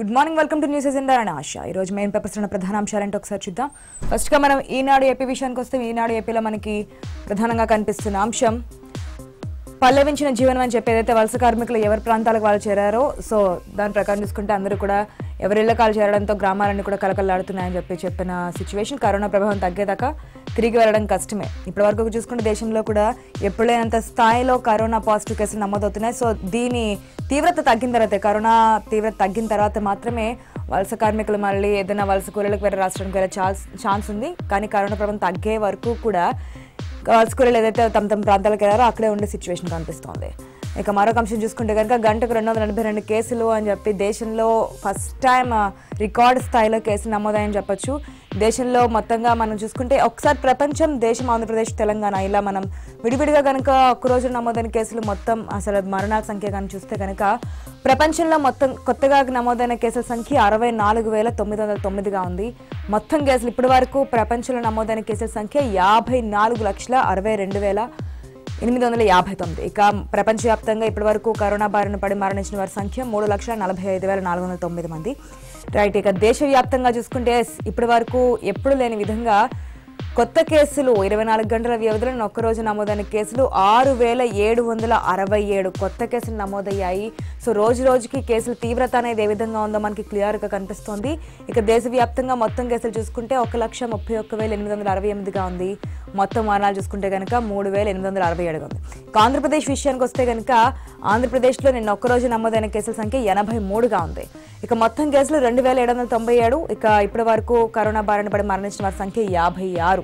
good morning welcome to news agenda అని ఆశ ఈ రోజు మెయిన్ పేపర్స్ ఉన్న ప్రధాన అంశాలంటే ఒకసారి చూద్దాం ఫస్ట్ గా మనం ఈనాడు ఏపీ విషయానికి వస్తే ఈనాడు ఏపీలో మనకి ప్రధానంగా కనిపిస్తున్న అంశం పల్లవించిన జీవనం అని చెప్పి ఏదైతే వలస కార్మికులు ఎవరి ప్రాంతాలకు వాళ్ళు చేరారో సో దాని ప్రకారం చూసుకుంటే అందరూ కూడా ఎవరిళ్ళ కాలు చేరడంతో గ్రామాలన్నీ కూడా కలకల్లాడుతున్నాయని చెప్పి చెప్పిన సిచ్యువేషన్ కరోనా ప్రభావం తగ్గేదాకా తిరిగి వెళ్ళడం కష్టమే ఇప్పటి వరకు చూసుకుంటే దేశంలో కూడా ఎప్పుడైనంత స్థాయిలో కరోనా పాజిటివ్ కేసులు నమోదవుతున్నాయి సో దీని తీవ్రత తగ్గిన తర్వాత కరోనా తీవ్రత తగ్గిన తర్వాత మాత్రమే వలస కార్మికులు మళ్ళీ ఏదైనా వలస కూలీలకు వేరే రాష్ట్రానికి వెళ్ళే ఛాన్స్ ఛాన్స్ ఉంది కానీ కరోనా ప్రభావం తగ్గే వరకు కూడా స్కూల్లో ఏదైతే తమ తమ ప్రాంతాలకు వెళ్ళారో అక్కడే ఉండే సిచ్యువేషన్ కనిపిస్తోంది ఇక మరొక అంశం చూసుకుంటే కనుక గంటకు రెండు వందల ఎనభై రెండు కేసులు అని చెప్పి దేశంలో ఫస్ట్ టైం రికార్డ్ స్థాయిలో కేసులు నమోదాయని చెప్పొచ్చు దేశంలో మొత్తంగా మనం చూసుకుంటే ఒకసారి ప్రపంచం దేశం ఆంధ్రప్రదేశ్ తెలంగాణ ఇలా మనం విడివిడిగా కనుక ఒక్కరోజు నమోదైన కేసులు మొత్తం అసలు మరణాల సంఖ్య కానీ చూస్తే కనుక ప్రపంచంలో మొత్తం కొత్తగా నమోదైన కేసుల సంఖ్య అరవై నాలుగు వేల తొమ్మిది వందల తొమ్మిదిగా ఉంది మొత్తం కేసులు ఇప్పటి వరకు ప్రపంచంలో నమోదైన కేసుల సంఖ్య యాభై నాలుగు లక్షల అరవై రెండు వేల ఎనిమిది వందల యాభై తొమ్మిది ఇక ప్రపంచవ్యాప్తంగా ఇప్పటివరకు కరోనా బారిన పడి మరణించిన వారి సంఖ్య మూడు లక్షల నలభై ఐదు వేల నాలుగు వందల తొమ్మిది మంది రైట్ ఇక దేశవ్యాప్తంగా చూసుకుంటే ఇప్పటి వరకు ఎప్పుడు లేని విధంగా కొత్త కేసులు ఇరవై నాలుగు గంటల వ్యవధిలో ఒక్కరోజు నమోదైన కేసులు ఆరు వేల ఏడు వందల అరవై ఏడు కొత్త కేసులు నమోదయ్యాయి సో రోజు రోజుకి కేసుల తీవ్రత అనేది ఏ విధంగా ఉందో మనకి క్లియర్గా కనిపిస్తోంది ఇక దేశవ్యాప్తంగా మొత్తం కేసులు చూసుకుంటే ఒక లక్ష ముప్పై ఒక్క వేల ఎనిమిది వందల అరవై ఎనిమిదిగా ఉంది మొత్తం మరణాలు చూసుకుంటే కనుక మూడు వేల ఎనిమిది వందల అరవై ఏడుగా ఉంది ఇక ఆంధ్రప్రదేశ్ విషయానికి వస్తే కనుక ఆంధ్రప్రదేశ్లో నిన్న ఒక్కరోజు నమోదైన కేసుల సంఖ్య ఎనభై మూడుగా ఉంది ఇక మొత్తం కేసులు రెండు వేల ఏడు వందల తొంభై ఏడు ఇక ఇప్పటి వరకు కరోనా బారిన పడి మరణించిన వారి సంఖ్య యాభై ఆరు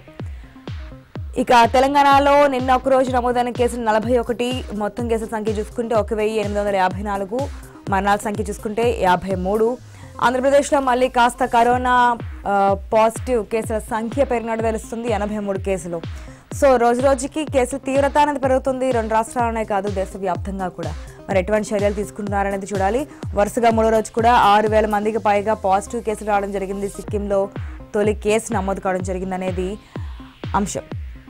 ఇక తెలంగాణలో నిన్న ఒక రోజు నమోదైన కేసులు నలభై ఒకటి మొత్తం కేసుల సంఖ్య చూసుకుంటే ఒక వెయ్యి ఎనిమిది వందల యాభై నాలుగు మరణాల సంఖ్య చూసుకుంటే యాభై మూడు ఆంధ్రప్రదేశ్లో మళ్ళీ కాస్త కరోనా ఆ, పాజిటివ్ కేసుల సంఖ్య పెరిగినట్టు తెలుస్తుంది ఎనభై మూడు కేసులు సో రోజు రోజుకి కేసుల తీవ్రత అనేది పెరుగుతుంది రెండు రాష్ట్రాలనే కాదు దేశవ్యాప్తంగా కూడా మరి ఎటువంటి చర్యలు తీసుకుంటున్నారనేది చూడాలి వరుసగా మూడో రోజు కూడా ఆరు వేల మందికి పైగా పాజిటివ్ కేసులు రావడం జరిగింది సిక్కింలో తొలి కేసు నమోదు కావడం జరిగింది అనేది అంశం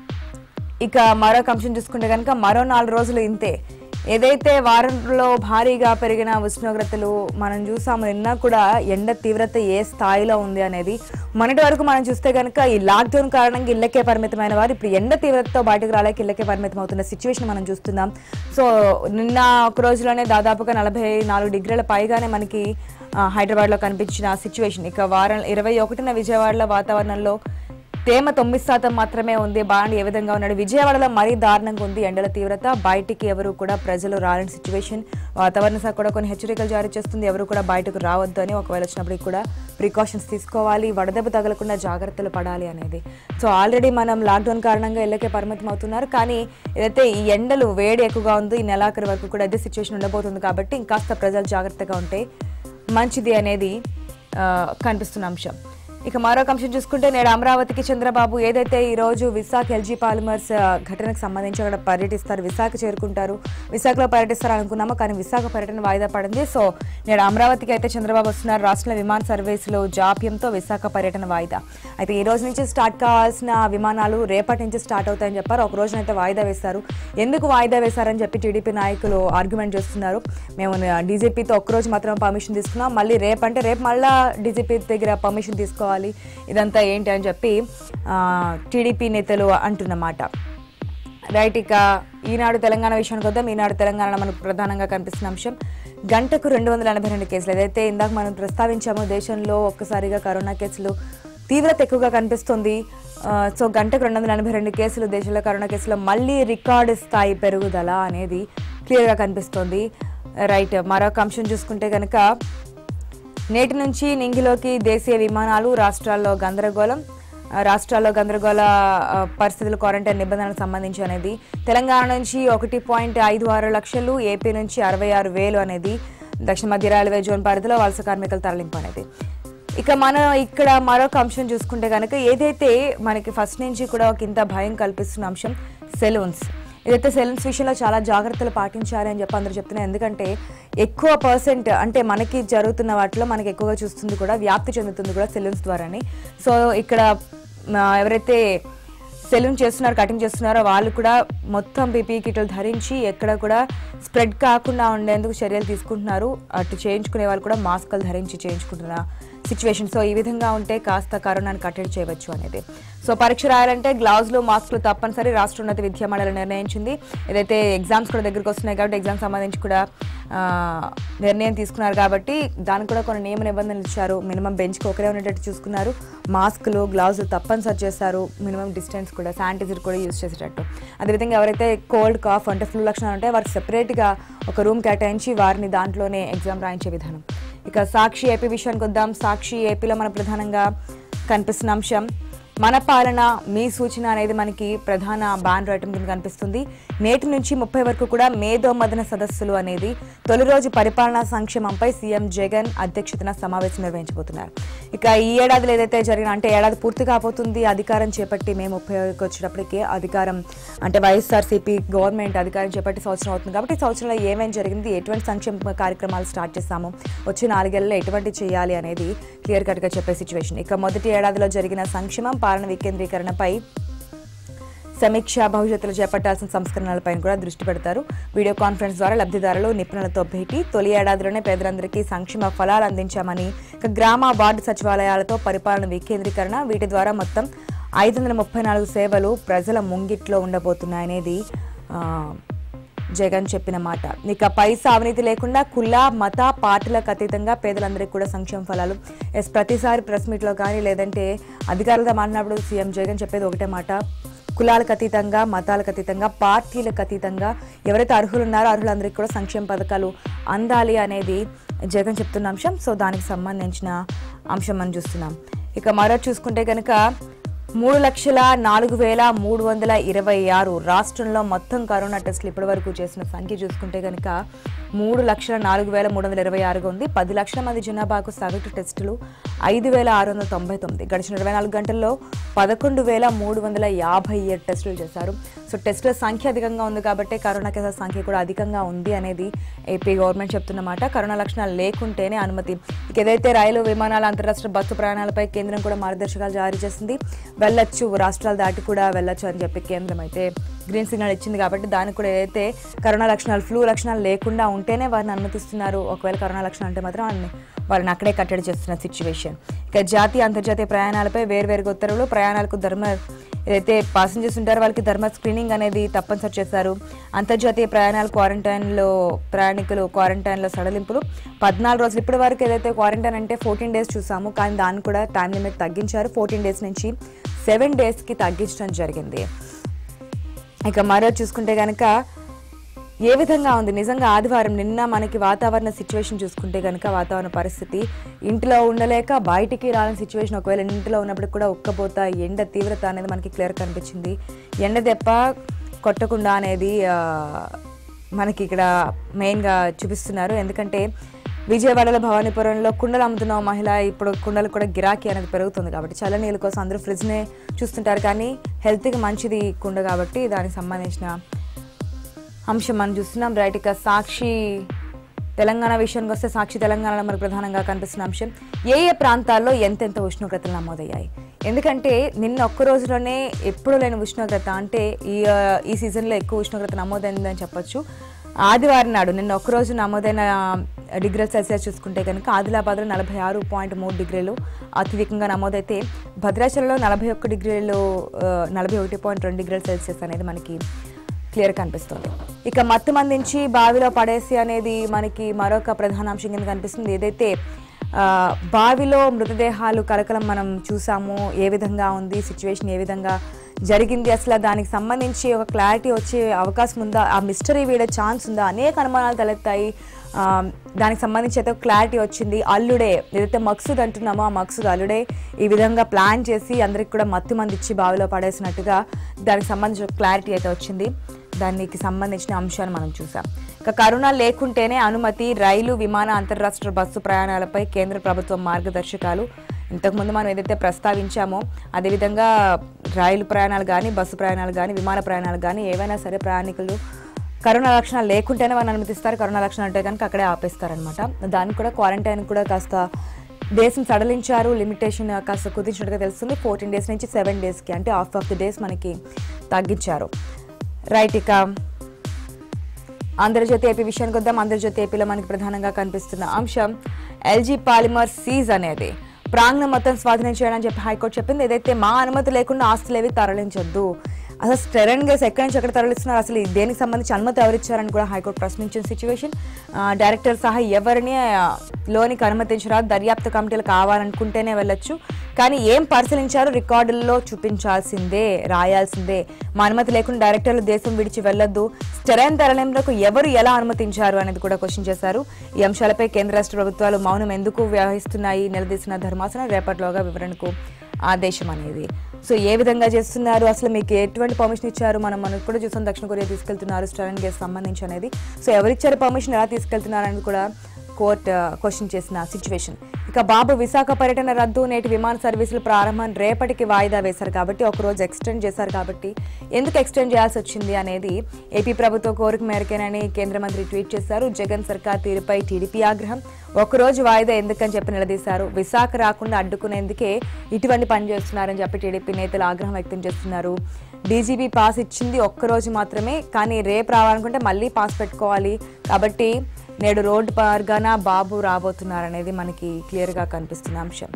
ఇక మరొక అంశం చూసుకుంటే కనుక మరో నాలుగు రోజులు ఇంతే ఏదైతే వారంలో భారీగా పెరిగిన ఉష్ణోగ్రతలు మనం చూసాము నిన్న కూడా ఎండ తీవ్రత ఏ స్థాయిలో ఉంది అనేది మొన్నటి వరకు మనం చూస్తే కనుక ఈ లాక్డౌన్ కారణంగా ఇళ్ళకే పరిమితమైన వారు ఇప్పుడు ఎండ తీవ్రతతో బయటకు రాలేక ఇళ్ళకే పరిమితం అవుతున్న సిచ్యువేషన్ మనం చూస్తున్నాం సో నిన్న ఒక రోజులోనే దాదాపుగా నలభై నాలుగు డిగ్రీల పైగానే మనకి ఆ, హైదరాబాద్లో కనిపించిన సిచ్యువేషన్ ఇక వారం ఇరవై ఒకటిన విజయవాడలో వాతావరణంలో తేమ తొమ్మిది శాతం మాత్రమే ఉంది బాండ్ ఏ విధంగా ఉన్నాడు విజయవాడలో మరీ దారుణంగా ఉంది ఎండల తీవ్రత బయటికి ఎవరు కూడా ప్రజలు రాని సిచ్యువేషన్ వాతావరణ శాఖ కూడా కొన్ని హెచ్చరికలు జారీ చేస్తుంది ఎవరు కూడా బయటకు రావద్దు అని ఒకవేళ వచ్చినప్పటికి కూడా ప్రికాషన్స్ తీసుకోవాలి వడదెబ్బ తగలకుండా జాగ్రత్తలు పడాలి అనేది సో ఆల్రెడీ మనం లాక్డౌన్ కారణంగా ఇళ్ళకే పరిమితం అవుతున్నారు కానీ ఏదైతే ఈ ఎండలు వేడి ఎక్కువగా ఉంది ఈ నెలాఖరు వరకు కూడా అదే సిచ్యువేషన్ ఉండబోతుంది కాబట్టి ఇంకాస్త ప్రజలు జాగ్రత్తగా ఉంటే మంచిది అనేది ఆ, కనిపిస్తున్న అంశం ఇక మరొక అంశం చూసుకుంటే నేడు అమరావతికి చంద్రబాబు ఏదైతే ఈ రోజు విశాఖ ఎల్జీ పాలిమర్స్ ఆ, ఘటనకు సంబంధించి అక్కడ పర్యటిస్తారు విశాఖ చేరుకుంటారు విశాఖలో పర్యటిస్తారు అనుకున్నాము కానీ విశాఖ పర్యటన వాయిదా పడింది సో నేడు అమరావతికి అయితే చంద్రబాబు వస్తున్నారు రాష్ట్ర విమాన సర్వీసులు జాప్యంతో విశాఖ పర్యటన వాయిదా అయితే ఈ రోజు నుంచి స్టార్ట్ కావాల్సిన విమానాలు రేపటి నుంచి స్టార్ట్ అవుతాయని చెప్పారు ఒక రోజునైతే వాయిదా వేశారు ఎందుకు వాయిదా వేశారని చెప్పి టీడీపీ నాయకులు ఆర్గ్యుమెంట్ చేస్తున్నారు మేము డీజీపీతో ఒక్కరోజు మాత్రం పర్మిషన్ తీసుకున్నాం మళ్ళీ రేపు అంటే రేపు మళ్ళా డీజీపీ దగ్గర పర్మిషన్ తీసుకోవాలి ఇదంతా ఏంటి అని చెప్పి టీడీపీ నేతలు అంటున్నమాట రైట్ ఇక ఈనాడు తెలంగాణ విషయానికి వద్దాం ఈనాడు తెలంగాణ మనకు ప్రధానంగా కనిపిస్తున్న అంశం గంటకు రెండు వందల ఎనభై రెండు కేసులు ఏదైతే ఇందాక మనం ప్రస్తావించామో దేశంలో ఒక్కసారిగా కరోనా కేసులు తీవ్రత ఎక్కువగా కనిపిస్తుంది ఆ, సో గంటకు రెండు వందల ఎనభై రెండు కేసులు దేశంలో కరోనా కేసులో మళ్ళీ రికార్డు స్థాయి పెరుగుదల అనేది క్లియర్గా కనిపిస్తోంది రైట్ మరొక అంశం చూసుకుంటే కనుక నేటి నుంచి నింగిలోకి దేశీయ విమానాలు రాష్ట్రాల్లో గందరగోళం ఆ, రాష్ట్రాల్లో గందరగోళ ఆ, పరిస్థితులు క్వారంటైన్ నిబంధనలకు సంబంధించి అనేది తెలంగాణ నుంచి ఒకటి పాయింట్ ఐదు ఆరు లక్షలు ఏపీ నుంచి అరవై ఆరు వేలు అనేది దక్షిణ మధ్య రైల్వే జోన్ పరిధిలో వలస కార్మికుల తరలింపు అనేది ఇక మనం ఇక్కడ మరొక అంశం చూసుకుంటే కనుక ఏదైతే మనకి ఫస్ట్ నుంచి కూడా ఒక ఇంత భయం కల్పిస్తున్న అంశం సెలూన్స్ ఏదైతే సెలూన్స్ విషయంలో చాలా జాగ్రత్తలు పాటించాలి అని చెప్పి అందరూ చెప్తున్నారు ఎందుకంటే ఎక్కువ పర్సెంట్ అంటే మనకి జరుగుతున్న వాటిలో మనకి ఎక్కువగా చూస్తుంది కూడా వ్యాప్తి చెందుతుంది కూడా సెలూన్స్ ద్వారానే సో ఇక్కడ ఆ, ఎవరైతే సెలూన్ చేస్తున్నారు కటింగ్ చేస్తున్నారో వాళ్ళు కూడా మొత్తం పీపీ కిట్లు ధరించి ఎక్కడ కూడా స్ప్రెడ్ కాకుండా ఉండేందుకు చర్యలు తీసుకుంటున్నారు అటు చేయించుకునే వాళ్ళు కూడా మాస్కులు ధరించి చేయించుకుంటున్న సిచ్యువేషన్ సో ఈ విధంగా ఉంటే కాస్త కరోనాను కట్టడి చేయవచ్చు అనేది సో పరీక్ష రాయాలంటే గ్లౌజ్లు మాస్కులు తప్పనిసరి రాష్ట్ర ఉన్నత విద్యా మండలి నిర్ణయించింది ఏదైతే ఎగ్జామ్స్ కూడా దగ్గరికి వస్తున్నాయి కాబట్టి ఎగ్జామ్ సంబంధించి కూడా ఆ, నిర్ణయం తీసుకున్నారు కాబట్టి దానికి కూడా కొన్ని నియమ నిబంధనలు ఇచ్చారు మినిమం బెంచ్కి ఒకరే ఉండేటట్టు చూసుకున్నారు మాస్కులు గ్లౌజులు తప్పనిసరి చేస్తారు మినిమం డిస్టెన్స్ కూడా శానిటైజర్ కూడా యూజ్ చేసేటట్టు అదేవిధంగా ఎవరైతే కోల్డ్ కాఫ్ అంటే ఫ్లూ లక్షణాలు ఉంటాయో వారికి సెపరేట్గా ఒక రూమ్ కేటాయించి వారిని దాంట్లోనే ఎగ్జామ్ రాయించే విధానం ఇక సాక్షి ఏపీ విషయానికి వద్దాం సాక్షి ఏపీలో మన ప్రధానంగా కనిపిస్తున్న అంశం మన పాలన మీ సూచన అనేది మనకి ప్రధాన బ్యాన్ రైటం కింద కనిపిస్తుంది నేటి నుంచి ముప్పై వరకు కూడా మేధో మదన సదస్సులు అనేది తొలి రోజు పరిపాలనా సంక్షేమంపై సీఎం జగన్ అధ్యక్షతన సమావేశం నిర్వహించబోతున్నారు ఇక ఈ ఏడాదిలో ఏదైతే జరిగిన అంటే ఏడాది పూర్తి కాబోతుంది అధికారం చేపట్టి మే ముప్పై వరకు వచ్చేటప్పటికి అధికారం అంటే వైఎస్ఆర్సీపీ గవర్నమెంట్ అధికారం చేపట్టి సంవత్సరం అవుతుంది కాబట్టి ఈ సంవత్సరంలో ఏమేమి జరిగింది ఎటువంటి సంక్షేమ కార్యక్రమాలు స్టార్ట్ చేస్తాము వచ్చే నాలుగేళ్లలో ఎటువంటి చేయాలి అనేది క్లియర్ కట్గా చెప్పే సిచ్యువేషన్ ఇక మొదటి ఏడాదిలో జరిగిన సంక్షేమం పాలన వికేంద్రీకరణపై సమీక్ష భవిష్యత్తులో చేపట్టాల్సిన సంస్కరణలపై కూడా దృష్టి పెడతారు వీడియో కాన్ఫరెన్స్ ద్వారా లబ్ధిదారులు నిపుణులతో భేటీ తొలి ఏడాదిలోనే పేదలందరికీ సంక్షేమ ఫలాలు అందించామని ఇక గ్రామ వార్డు సచివాలయాలతో పరిపాలన వికేంద్రీకరణ వీటి ద్వారా మొత్తం ఐదు వందల ముప్పై నాలుగు సేవలు ప్రజల ముంగిట్లో ఉండబోతున్నాయనేది ఆ, జగన్ చెప్పిన మాట ఇక పైసా అవినీతి లేకుండా కుల మత పార్టీలకు అతీతంగా పేదలందరికీ కూడా సంక్షేమ ఫలాలు ఎస్ ప్రతిసారి ప్రెస్ మీట్లో కానీ లేదంటే అధికారులతో మాట్లాడినప్పుడు సీఎం జగన్ చెప్పేది ఒకటే మాట కులాలకు అతీతంగా మతాలకు అతీతంగా పార్టీలకు అతీతంగా ఎవరైతే అర్హులు ఉన్నారో అర్హులందరికీ కూడా సంక్షేమ పథకాలు అందాలి అనేది జగన్ చెప్తున్న అంశం సో దానికి సంబంధించిన అంశం మనం చూస్తున్నాం ఇక మరో చూసుకుంటే కనుక మూడు లక్షల నాలుగు వేల మూడు వందల ఇరవై ఆరు రాష్ట్రంలో మొత్తం కరోనా టెస్టులు ఇప్పటివరకు చేసిన సంఖ్య చూసుకుంటే కనుక మూడు లక్షల నాలుగు వేల మూడు వందల ఇరవై ఆరుగా ఉంది పది లక్షల మంది జనాభాకు సగటు టెస్టులు ఐదు వేల ఆరు వందల తొంభై తొమ్మిది గడిచిన ఇరవై నాలుగు గంటల్లో పదకొండు వేల మూడు వందల యాభై ఏడు టెస్టులు చేశారు సో టెస్టుల సంఖ్య అధికంగా ఉంది కాబట్టి కరోనా కేసుల సంఖ్య కూడా అధికంగా ఉంది అనేది ఏపీ గవర్నమెంట్ చెప్తున్నమాట కరోనా లక్షణాలు లేకుంటేనే అనుమతి ఇక ఏదైతే రైలు విమానాల అంతరాష్ట్ర బస్సు ప్రయాణాలపై కేంద్రం కూడా మార్గదర్శకాలు జారీ చేసింది వెళ్ళొచ్చు రాష్ట్రాలు దాటి కూడా వెళ్ళొచ్చు అని చెప్పి కేంద్రం అయితే గ్రీన్ సిగ్నల్ ఇచ్చింది కాబట్టి దానికి కూడా ఏదైతే కరోనా లక్షణాలు ఫ్లూ లక్షణాలు లేకుండా ఉంటేనే వారిని అనుమతిస్తున్నారు ఒకవేళ కరోనా లక్షణాలు అంటే మాత్రం వాళ్ళని వాళ్ళని అక్కడే కట్టడి చేస్తున్న సిచ్యువేషన్ ఇక జాతీయ అంతర్జాతీయ ప్రయాణాలపై వేర్వేరుగా ఉత్తర్వులు ప్రయాణాలకు ధర్మ ఏదైతే పాసింజర్స్ ఉంటారో వాళ్ళకి ధర్మ స్క్రీనింగ్ అనేది తప్పనిసరి చేశారు అంతర్జాతీయ ప్రయాణాలు క్వారంటైన్లో ప్రయాణికులు క్వారంటైన్లో సడలింపులు పద్నాలుగు రోజులు ఇప్పటి వరకు ఏదైతే క్వారంటైన్ అంటే ఫోర్టీన్ డేస్ చూసాము కానీ దాన్ని కూడా టైం లిమిట్ తగ్గించారు ఫోర్టీన్ డేస్ నుంచి సెవెన్ డేస్కి తగ్గించడం జరిగింది ఇక మరో చూసుకుంటే కనుక ఏ విధంగా ఉంది నిజంగా ఆదివారం నిన్న మనకి వాతావరణ సిచ్యువేషన్ చూసుకుంటే కనుక వాతావరణ పరిస్థితి ఇంట్లో ఉండలేక బయటికి రాని సిచ్యువేషన్ ఒకవేళ ఇంట్లో ఉన్నప్పుడు కూడా ఉక్కపోత ఎండ తీవ్రత అనేది మనకి క్లియర్ కనిపించింది ఎండ దెబ్బ కొట్టకుండా అనేది ఆ, మనకి ఇక్కడ మెయిన్గా చూపిస్తున్నారు ఎందుకంటే విజయవాడలో భవానీపురంలో కుండలు అమ్ముతున్న ఓ మహిళ ఇప్పుడు కుండలు కూడా గిరాకీ అనేది పెరుగుతుంది కాబట్టి చల్ల నీళ్ళ కోసం అందరూ ఫ్రిడ్జ్నే చూస్తుంటారు కానీ హెల్త్కి మంచిది ఈ కుండ కాబట్టి దానికి సంబంధించిన అంశం మనం చూస్తున్నాం రైట్ ఇక సాక్షి తెలంగాణ విషయానికి వస్తే సాక్షి తెలంగాణలో మనకు ప్రధానంగా కనిపిస్తున్న అంశం ఏ ఏ ప్రాంతాల్లో ఎంతెంత ఉష్ణోగ్రతలు నమోదయ్యాయి ఎందుకంటే నిన్న ఒక్క రోజులోనే ఎప్పుడూ లేని ఉష్ణోగ్రత అంటే ఈ ఆ, ఈ సీజన్లో ఎక్కువ ఉష్ణోగ్రత నమోదైందని చెప్పొచ్చు ఆదివారం నాడు నిన్న ఒక్క రోజు నమోదైన డిగ్రీల సెల్సియస్ చూసుకుంటే కనుక ఆదిలాబాద్లో నలభై ఆరు పాయింట్ మూడు డిగ్రీలు అత్యధికంగా నమోదైతే భద్రాచలంలో నలభై ఒక్క డిగ్రీలు ఆ, నలభై ఒకటి పాయింట్ రెండు డిగ్రీల సెల్సియస్ అనేది మనకి క్లియర్ కనిపిస్తుంది ఇక మత్తు మందించి బావిలో పడేసి అనేది మనకి మరొక ప్రధాన అంశం కింద కనిపిస్తుంది ఏదైతే ఆ, బావిలో మృతదేహాలు కలకలం మనం చూసాము ఏ విధంగా ఉంది సిచ్యువేషన్ ఏ విధంగా జరిగింది అసలు దానికి సంబంధించి ఒక క్లారిటీ వచ్చే అవకాశం ఉందా ఆ మిస్టరీ వీడే ఛాన్స్ ఉందా అనేక అనుమానాలు తలెత్తాయి ఆ, దానికి సంబంధించి అయితే క్లారిటీ వచ్చింది అల్లుడే ఏదైతే మక్సూద్ అంటున్నామో ఆ మక్సూద్ అల్లుడే ఈ విధంగా ప్లాన్ చేసి అందరికి కూడా మత్తు మంది ఇచ్చి బావిలో పడేసినట్టుగా దానికి సంబంధించిన క్లారిటీ అయితే వచ్చింది దానికి సంబంధించిన అంశాన్ని మనం చూసాం ఇక కరోనా లేకుంటేనే అనుమతి రైలు విమాన అంతర్రాష్ట్ర బస్సు ప్రయాణాలపై కేంద్ర ప్రభుత్వం మార్గదర్శకాలు ఇంతకుముందు మనం ఏదైతే ప్రస్తావించామో అదేవిధంగా రైలు ప్రయాణాలు కానీ బస్సు ప్రయాణాలు కానీ విమాన ప్రయాణాలు కానీ ఏవైనా సరే ప్రయాణికులు కరోనా లక్షణాలు లేకుంటేనే వాళ్ళని అనుమతిస్తారు కరోనా లక్షణాలు ఉంటే కనుక అక్కడే ఆపేస్తారనమాట దానికి కూడా క్వారంటైన్ కూడా కాస్త దేశం సడలించారు లిమిటేషన్ కాస్త కుదించినట్టుగా తెలుస్తుంది ఫోర్టీన్ డేస్ నుంచి సెవెన్ డేస్కి అంటే హాఫ్ ఆఫ్ ది డేస్ మనకి తగ్గించారు రైట్ ఇక ఆంధ్రజ్యోతి ఏపీ విషయానికి వద్దాం ఆంధ్రజ్యోతి ఏపీలో మనకి ప్రధానంగా కనిపిస్తున్న అంశం ఎల్జీ పాలిమర్ సీజ్ అనేది ప్రాంగణం మొత్తం స్వాధీనం చేయడానికి చెప్పి హైకోర్టు చెప్పింది ఏదైతే మా అనుమతి లేకుండా ఆస్తులు ఏవి తరలించొద్దు అసలు స్టెరైన్ గ్యాస్ ఎక్కడి నుంచి ఎక్కడ తరలిస్తున్నారు అసలు ఈ దేనికి సంబంధించి అనుమతి ఎవరిచ్చారని కూడా హైకోర్టు ప్రశ్నించిన సిచ్యువేషన్ డైరెక్టర్ సహా ఎవరిని ఆ, లోనికి అనుమతించరా దర్యాప్తు కమిటీలు కావాలనుకుంటేనే వెళ్ళొచ్చు కానీ ఏం పరిశీలించారో రికార్డుల్లో చూపించాల్సిందే రాయాల్సిందే మా అనుమతి లేకుండా డైరెక్టర్లు దేశం విడిచి వెళ్ళొద్దు స్టెరైన్ తరలింపులకు ఎవరు ఎలా అనుమతించారు అనేది కూడా క్వశ్చన్ చేశారు ఈ అంశాలపై కేంద్ర రాష్ట్ర ప్రభుత్వాలు మౌనం ఎందుకు వ్యవహరిస్తున్నాయి నిలదీసిన ధర్మాసనం రేపటిలోగా వివరణకు ఆదేశం అనేది సో ఏ విధంగా చేస్తున్నారు అసలు మీకు ఎటువంటి పర్మిషన్ ఇచ్చారు మనం మనం కూడా చూసాం దక్షిణ కొరియా తీసుకెళ్తున్నారు స్టెరైన్ గ్యాస్ సంబంధించి అనేది సో ఎవరిచ్చారు పర్మిషన్ ఎలా తీసుకెళ్తున్నారు అనేది కూడా కోర్టు క్వశ్చన్ చేసిన సిచ్యువేషన్ ఇక బాబు విశాఖ పర్యటన రద్దు నేటి విమాన సర్వీసులు ప్రారంభం రేపటికి వాయిదా వేశారు కాబట్టి ఒక రోజు ఎక్స్టెండ్ చేశారు కాబట్టి ఎందుకు ఎక్స్టెండ్ చేయాల్సి వచ్చింది అనేది ఏపీ ప్రభుత్వ కోరిక మేరకేనని కేంద్ర మంత్రి ట్వీట్ చేశారు జగన్ సర్కార్ తీరుపై టీడీపీ ఆగ్రహం ఒక రోజు వాయిదా ఎందుకని చెప్పి నిలదీశారు విశాఖ రాకుండా అడ్డుకునేందుకే ఇటువంటి పని చేస్తున్నారని చెప్పి టీడీపీ నేతలు ఆగ్రహం వ్యక్తం చేస్తున్నారు డీజీపీ పాస్ ఇచ్చింది ఒక్క రోజు మాత్రమే కానీ రేపు రావాలనుకుంటే మళ్ళీ పాస్ పెట్టుకోవాలి కాబట్టి నేడు రోడ్డు మార్గాన బాబు రాబోతున్నారనేది మనకి క్లియర్గా కనిపిస్తున్న అంశం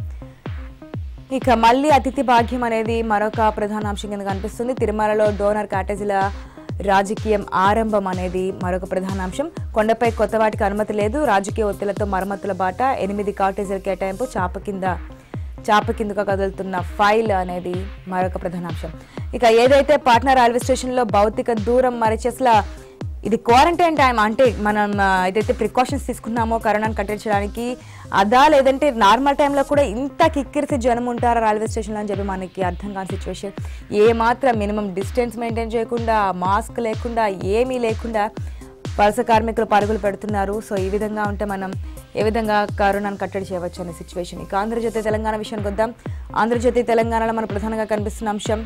ఇక మళ్ళీ అతిథి భాగ్యం అనేది మరొక ప్రధాన అంశం కింద కనిపిస్తుంది తిరుమలలో డోనర్ కాటేజీల రాజకీయం ఆరంభం అనేది మరొక ప్రధాన అంశం కొండపై కొత్త వాటికి అనుమతి లేదు రాజకీయ ఒత్తిళ్లతో మరమ్మతుల బాట ఎనిమిది కాటేజీల కేటాయింపు చాప కింద చాప కిందగా కదులుతున్న ఫైల్ అనేది మరొక ప్రధాన అంశం ఇక ఏదైతే పాట్నా రైల్వే స్టేషన్లో భౌతిక దూరం మరిచి అసలు ఇది క్వారంటైన్ టైం అంటే మనం ఆ, ఏదైతే ప్రికాషన్స్ తీసుకున్నామో కరోనాను కట్టించడానికి అదా లేదంటే నార్మల్ టైంలో కూడా ఇంత కిక్కిరిసి జనం ఉంటారా రైల్వే స్టేషన్లో అని చెప్పి మనకి అర్థం కాని సిచ్యువేషన్ ఏ మాత్రం మినిమం డిస్టెన్స్ మెయింటైన్ చేయకుండా మాస్క్ లేకుండా ఏమీ లేకుండా వలస కార్మికులు పరుగులు పెడుతున్నారు సో ఈ విధంగా ఉంటే మనం ఏ విధంగా కరోనాను కట్టడి చేయవచ్చు అనే సిచ్యువేషన్ ఇక ఆంధ్రజ్యోతి తెలంగాణ విషయానికి వద్దాం ఆంధ్రజ్యోతి తెలంగాణలో మన ప్రధానంగా కనిపిస్తున్న అంశం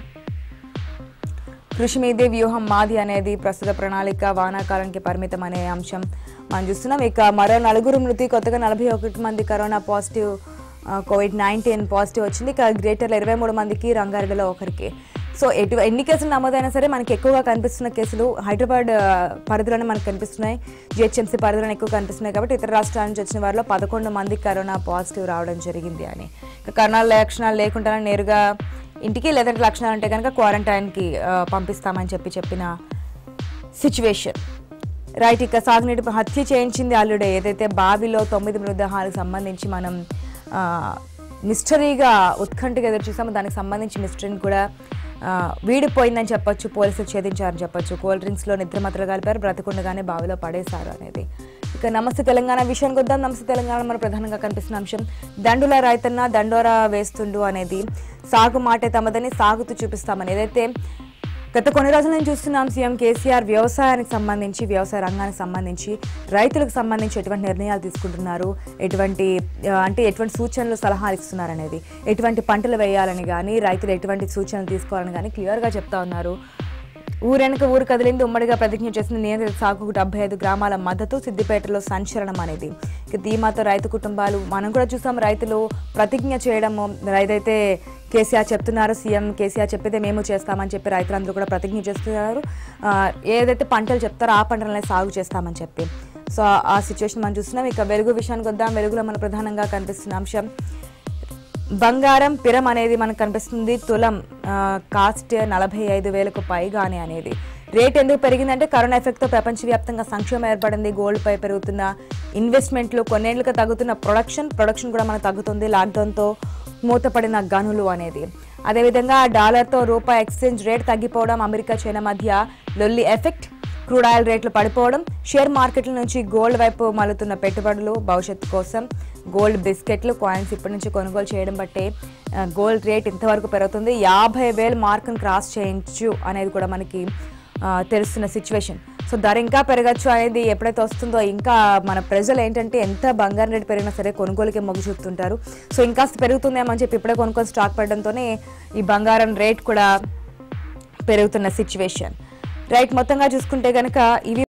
కృషి మీదే వ్యూహం మాది అనేది ప్రస్తుత ప్రణాళిక వానాకాలానికి పరిమితం అనే అంశం మనం చూస్తున్నాం ఇక మరో నలుగురు మృతి కొత్తగా నలభై ఒకటి మంది కరోనా పాజిటివ్ ఆ, కోవిడ్ నైన్టీన్ పాజిటివ్ వచ్చింది ఇక గ్రేటర్లో ఇరవై మూడు మందికి రంగారెడ్డిలో ఒకరికి సో ఎటు ఎన్ని కేసులు నమోదైనా సరే మనకి ఎక్కువగా కనిపిస్తున్న కేసులు హైదరాబాద్ ఆ, పరిధిలోనే మనకు కనిపిస్తున్నాయి జిహెచ్ఎంసీ పరిధిలోనే ఎక్కువ కనిపిస్తున్నాయి కాబట్టి ఇతర రాష్ట్రాల నుంచి వచ్చిన వారిలో పదకొండు మందికి కరోనా పాజిటివ్ రావడం జరిగింది అని ఇక కరోనా లక్షణాలు లేకుండా నేరుగా ఇంటికి లేదంటే లక్షణాలు ఉంటే కనుక క్వారంటైన్కి ఆ, పంపిస్తామని చెప్పి చెప్పిన సిచ్యువేషన్ రైట్ ఇక సాగునీటి హత్య చేయించింది అల్లుడే ఏదైతే బావిలో తొమ్మిది మృతదేహాలకు సంబంధించి మనం ఆ, మిస్టరీగా ఉత్కంఠగా ఎదురు చూసామో దానికి సంబంధించి మిస్టరీని కూడా ఆ, వీడిపోయిందని చెప్పొచ్చు పోలీసులు ఛేదించారని చెప్పొచ్చు కూల్ డ్రింక్స్లో నిద్రమత్రలు కలిపారు బ్రతకుండగానే బావిలో పడేశారు అనేది ఇక నమస్తే తెలంగాణ విషయానికి వద్దాం నమస్తే తెలంగాణ మన ప్రధానంగా కనిపిస్తున్న అంశం దండుల రైతన్న దండోరా వేస్తుండు అనేది సాగు మాటే తమదని సాగుతూ చూపిస్తామని ఏదైతే గత కొన్ని రోజుల నుంచి చూస్తున్నాం సీఎం కేసీఆర్ వ్యవసాయానికి సంబంధించి వ్యవసాయ రంగానికి సంబంధించి రైతులకు సంబంధించి ఎటువంటి నిర్ణయాలు తీసుకుంటున్నారు ఎటువంటి ఆ, అంటే ఎటువంటి సూచనలు సలహాలు ఇస్తున్నారు అనేది ఎటువంటి పంటలు వేయాలని కానీ రైతులు ఎటువంటి సూచనలు తీసుకోవాలని కానీ క్లియర్గా చెప్తా ఉన్నారు ఊరెనక ఊరు కదిలింది ఉమ్మడిగా ప్రతిజ్ఞ చేసింది నియంత్రిత సాగుకు డెబ్బై ఐదు గ్రామాల మద్దతు సిద్దిపేటలో సంచలనం అనేది ఇక ధీమాతో రైతు కుటుంబాలు మనం కూడా చూసాం రైతులు ప్రతిజ్ఞ చేయడము రైతైతే కేసీఆర్ చెప్తున్నారు సీఎం కేసీఆర్ చెప్పితే మేము చేస్తామని చెప్పి రైతులందరూ కూడా ప్రతిజ్ఞ చేస్తున్నారు ఆ, ఏదైతే పంటలు చెప్తారో ఆ పంటలనే సాగు చేస్తామని చెప్పి సో ఆ సిచ్యువేషన్ మనం చూస్తున్నాం ఇక వెలుగు విషయానికి వద్దాం వెలుగులో మన ప్రధానంగా కనిపిస్తున్న అంశం బంగారం పిరం అనేది మనకు కనిపిస్తుంది తులం ఆ, కాస్ట్ నలభై ఐదు వేలకు పైగానే అనేది రేట్ ఎందుకు పెరిగిందంటే కరోనా ఎఫెక్ట్తో ప్రపంచవ్యాప్తంగా సంక్షేమం ఏర్పడింది గోల్డ్ పై పెరుగుతున్న ఇన్వెస్ట్మెంట్లు కొన్నేళ్లుగా తగ్గుతున్న ప్రొడక్షన్ ప్రొడక్షన్ కూడా మనకు తగ్గుతుంది లాక్డౌన్తో మూతపడిన గనులు అనేది అదేవిధంగా డాలర్తో రూపాయి ఎక్స్చేంజ్ రేట్ తగ్గిపోవడం అమెరికా చైనా మధ్య లొల్లి ఎఫెక్ట్ క్రూడ్ ఆయిల్ రేట్లు పడిపోవడం షేర్ మార్కెట్ల నుంచి గోల్డ్ వైపు మలుతున్న పెట్టుబడులు భవిష్యత్తు కోసం గోల్డ్ బిస్కెట్లు కాయిన్స్ ఇప్పటి నుంచి కొనుగోలు చేయడం బట్టే ఆ, గోల్డ్ రేట్ ఇంతవరకు పెరుగుతుంది యాభై వేల మార్కును క్రాస్ చేయించు అనేది కూడా మనకి ఆ, తెలుస్తున్న సిచ్యువేషన్ సో ధర ఇంకా పెరగచ్చు అనేది ఎప్పుడైతే వస్తుందో ఇంకా మన ప్రజలు ఏంటంటే ఎంత బంగారం రేటు పెరిగినా సరే కొనుగోలుకే మొగ్గు చూపుతుంటారు సో ఇంకా పెరుగుతుందేమో అని చెప్పి ఇప్పుడే కొనుక్కొని స్టాక్ పడడంతోనే ఈ బంగారం రేట్ కూడా పెరుగుతున్న సిచ్యువేషన్ రైట్ మొత్తంగా చూసుకుంటే కనుక ఇవి